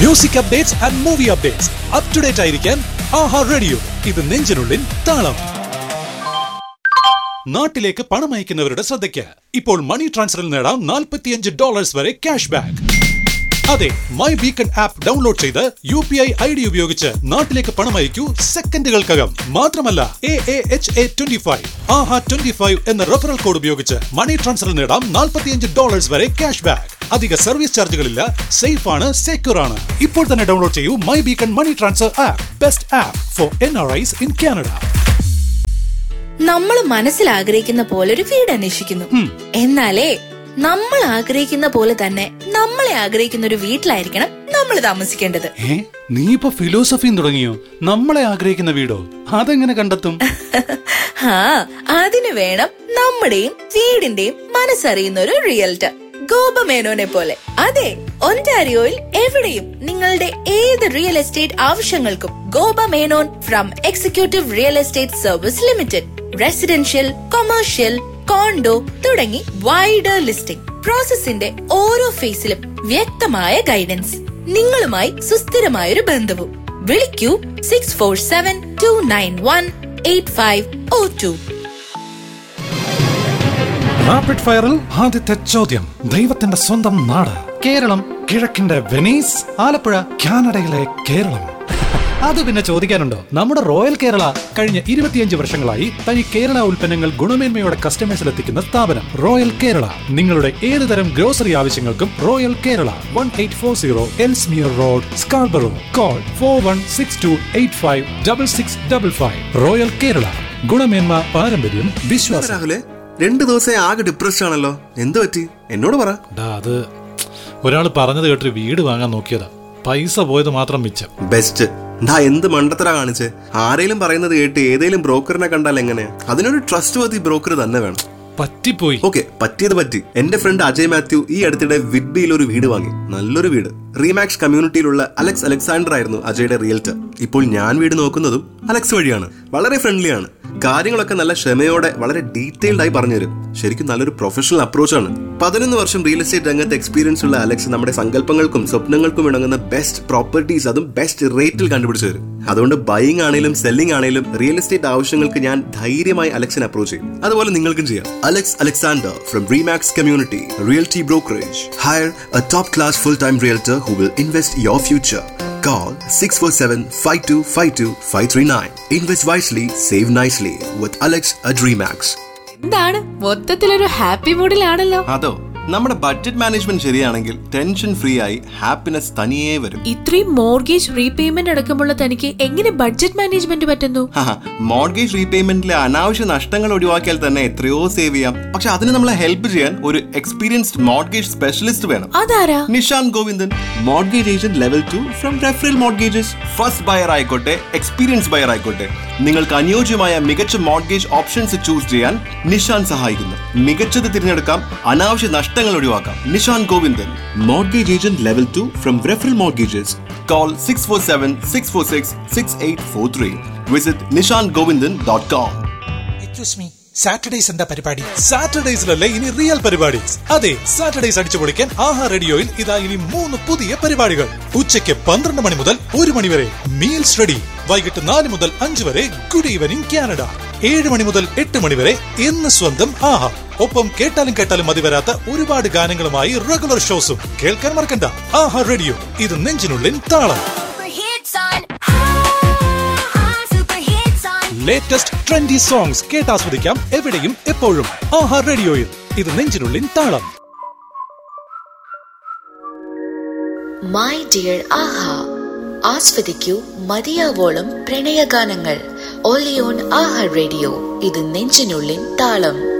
Music updates and movie updates up to date ആയിരിക്കാൻ Aaha radio ഇത് നെഞ്ചിനുള്ളിൽ താളം നാട്ടിലേക്ക് പണം അയക്കുന്നവരുടെ ശ്രദ്ധയ്ക്ക് ഇപ്പോൾ മണി ട്രാൻസ്ഫറിൽ നേടാം നാൽപ്പത്തിയഞ്ച് ഡോളേഴ്സ് വരെ ക്യാഷ് ബാക്ക് അതെ മൈ ബീക്കൺ ആപ്പ് ഡൗൺലോഡ് ചെയ്ത് U P I I D ഉപയോഗിച്ച് നാട്ടിലേക്ക് പണം അയക്കൂ സെക്കൻഡുകൾക്കകം മാത്രമല്ല A A H A twenty five Aaha twenty five എന്ന റെഫറൽ കോഡ് ഉപയോഗിച്ച് മണി ട്രാൻസ്ഫറിൽ നേടാം നാൽപ്പത്തിയഞ്ച് ഡോളേഴ്സ് വരെ ക്യാഷ് ബാക്ക് അധിക സർവീസ് ചാർജുകളില്ല സേഫ് ആണ് സെക്യൂർ ആണ് ഇപ്പോൾ തന്നെ ഡൗൺലോഡ് ചെയ്യൂ my Beacon money transfer app best app for N R Is in Canada നമ്മൾ മനസ്സിൽ ആഗ്രഹിക്കുന്ന പോലെ ഒരു വീട് അന്വേഷിക്കുന്നു എന്നാലേ നമ്മൾ ആഗ്രഹിക്കുന്ന പോലെ തന്നെ നമ്മളെ ആഗ്രഹിക്കുന്ന ഒരു വീട്ടിലായിരിക്കണം നമ്മൾ താമസിക്കേണ്ടത് ഏ നീ ഇപ്പൊ ഫിലോസഫിയും തുടങ്ങിയോ നമ്മളെ ആഗ്രഹിക്കുന്ന വീടോ അതെങ്ങനെ കണ്ടെത്തും ആ അതിനു വേണം നമ്മുടെയും വീടിന്റെയും മനസ്സറിയുന്ന ഒരു റിയൽറ്റർ ഗോപമേനോനെ പോലെ അതെ ഒൻറ്റാരിയോയിൽ എവിടെയും നിങ്ങളുടെ ഏത് റിയൽ എസ്റ്റേറ്റ് ആവശ്യങ്ങൾക്കും Gopa Menon from Executive Real Estate Service Limited residential commercial condo തുടങ്ങി വൈഡർ ലിസ്റ്റിംഗ് പ്രോസസ്സിന്റെ ഓരോ ഫേസിലും വ്യക്തമായ ഗൈഡൻസ് നിങ്ങളുമായി സുസ്ഥിരമായ ഒരു ബന്ധവും വിളിക്കൂ six four seven two nine one eight five O two rapid ഫയറിൽ ആദ്യത്തെ ചോദ്യം ദൈവത്തിന്റെ സ്വന്തം നാട് കേരളം കിഴക്കിന്റെ വെനീസ് ആലപ്പുഴ കാനഡയിലെ കേരളം അത് പിന്നെ ചോദിക്കാനുണ്ടോ നമ്മുടെ റോയൽ കേരള കഴിഞ്ഞ ഇരുപത്തിയഞ്ച് വർഷങ്ങളായി തനി കേരള ഉൽപ്പന്നങ്ങൾ ഗുണമേന്മയോടെ കസ്റ്റമേഴ്സിൽ എത്തിക്കുന്ന സ്ഥാപനം റോയൽ കേരള നിങ്ങളുടെ ഏത് തരം ഗ്രോസറി ആവശ്യങ്ങൾക്കും Royal Kerala one eight four zero Ellesmere Road Scarborough call four one six two eight five double six double five Royal Kerala ഗുണമേന്മ പാരമ്പര്യം വിശ്വാസം രാഹുലെ രണ്ടു ദിവസം ആകെ ഡിപ്രസ്ഡ് ആണല്ലോ എന്ത് പറ്റി എന്നോട് പറ ഡാ അത് ഒരാൾ പറഞ്ഞത് കേട്ടൊരു വീട് വാങ്ങാൻ നോക്കിയതാ പൈസ പോയത് മാത്രം മിച്ചം ബെസ്റ്റ് ഡാ എന്ത് മണ്ടത്തര കാണിച്ച് ആരെങ്കിലും പറയുന്നത് കേട്ട് ഏതെങ്കിലും ബ്രോക്കറിനെ കണ്ടാൽ എങ്ങനെ അതിനൊരു ട്രസ്റ്റ് വർത്തി ബ്രോക്കർ തന്നെ വേണം പറ്റിപ്പോയി ഓക്കെ പറ്റിയത് പറ്റി എന്റെ ഫ്രണ്ട് അജയ് മാത്യു ഈ അടുത്തിടെ വിഡ്ബിയിൽ ഒരു വീട് വാങ്ങി നല്ലൊരു വീട് റീമാക്സ് കമ്മ്യൂണിറ്റിയിലുള്ള അലക്സ് അലക്സാണ്ടർ ആയിരുന്നു അജയുടെ റിയൽറ്റർ ഇപ്പോൾ ഞാൻ വീട് നോക്കുന്നതും അലക്സ് വഴിയാണ് വളരെ ഫ്രണ്ട്ലിയാണ് കാര്യങ്ങളൊക്കെ നല്ല ക്ഷമയോടെ വളരെ ഡീറ്റെയിൽഡ് ആയി പറഞ്ഞുതരും ശരിക്കും നല്ലൊരു പ്രൊഫഷണൽ അപ്രോച്ചാണ് പതിനൊന്ന് വർഷം റിയൽ എസ്റ്റേറ്റ് രംഗത്ത് എക്സ്പീരിയൻസ് ഉള്ള അലക്സ് നമ്മുടെ സങ്കല്പങ്ങൾക്കും സ്വപ്നങ്ങൾക്കും ഇണങ്ങുന്ന ബെസ്റ്റ് പ്രോപ്പർട്ടീസ് അതും ബെസ്റ്റ് റേറ്റിൽ കണ്ടുപിടിച്ചു തരും അതുകൊണ്ട് ബൈയിങ് ആണെങ്കിലും സെല്ലിംഗ് ആണെങ്കിലും റിയൽ എസ്റ്റേറ്റ് ആവശ്യങ്ങൾക്ക് ഞാൻ ധൈര്യമായി അലക്സിനെ അപ്രോച്ച് ചെയ്യും അതുപോലെ നിങ്ങൾക്കും ചെയ്യാം Alex Alexander from Remax Community Realty Brokerage hire a top class full time realtor who will invest your future Call 647-5252-539. Invest wisely, save nicely with Alex at Remax. എന്താണ് മൊത്തത്തിലൊരു happy മൂഡിലാണല്ലോ അതോ നമ്മുടെ ബഡ്ജറ്റ് മാനേജ്മെന്റ് ശരിയാണെങ്കിൽ tension free ആയി happiness തനിയേ വരും ഇത്രയും മോർഗേജ് റീപേയ്മെന്റ് അടക്കമുള്ള തനിക്ക് എങ്ങനെ ബഡ്ജറ്റ് മാനേജ്മെന്റ് പറ്റുന്നു മോർഗേജ് റീപേയ്മെന്റിലെ അനാവശ്യ നഷ്ടങ്ങൾ ഒഴിവാക്കിയാൽ തന്നെ എത്രയോ സേവ് ചെയ്യാം പക്ഷെ അതിന് നമ്മളെ ഹെൽപ്പ് ചെയ്യാൻ ഒരു എക്സ്പീരിയൻസ്ഡ് മോർഗേജ് സ്പെഷ്യലിസ്റ്റ് വേണം അതാരാ Nishan Govindan mortgage agent level two from Referral Mortgages first buyer ആയിക്കോട്ടെ എക്സ്പീരിയൻസ് ബയർ ആയിക്കോട്ടെ നിങ്ങൾക്ക് അനുയോജ്യമായ മികച്ച മോർഗേജ് ഓപ്ഷൻസ് ചൂസ് ചെയ്യാൻ നിഷാൻ സഹായിക്കുന്നു മികച്ചത് തിരഞ്ഞെടുക്കാം അനാവശ്യ നഷ്ടങ്ങൾ ഒഴിവാക്കാം Nishan Govindan mortgage agent level two from Referral Mortgages call six four seven six four six six eight four three visit Nishan Govindan dot com excuse me Saturdays എന്താ പരിപാടി സാറ്റർഡേസിലല്ലേ ഇനി റിയൽ പരിപാടി അതെ സാറ്റർഡേസ് അടിച്ചു പൊളിക്കാൻ ആഹാ റേഡിയോയിൽ ഇതാ ഇനി മൂന്ന് പുതിയ പരിപാടികൾ ഉച്ചയ്ക്ക് പന്ത്രണ്ട് മണി മുതൽ ഒരു മണി വരെ മീൽസ് റെഡി വൈകിട്ട് നാല് മുതൽ അഞ്ച് വരെ ഗുഡ് ഈവനിംഗ് കാനഡ ഏഴ് മണി മുതൽ എട്ട് മണി വരെ എന്ന് സ്വന്തം ആഹാ ഒപ്പം കേട്ടാലും കേട്ടാലും മതി വരാത്ത ഒരുപാട് ഗാനങ്ങളുമായി റെഗുലർ ഷോസും കേൾക്കാൻ മറക്കണ്ട ആഹാ റേഡിയോ ഇത് നെഞ്ചിനുള്ളിൽ താളം Super hits on. Ah, super hits on. Latest trendy songs കേട്ടാസ്വദിക്കാം എവിടെയും എപ്പോഴും ആഹാ റേഡിയോയിൽ ഇത് നെഞ്ചിനുള്ളിൽ താളം മൈ ഡിയർ ആഹാ ആസ്വദിക്കൂ മതിയാവോളം പ്രണയഗാനങ്ങൾ ഓൺലി ഓൺ ആഹാ റേഡിയോ ഇത് നെഞ്ചിനുള്ളിൻ താളം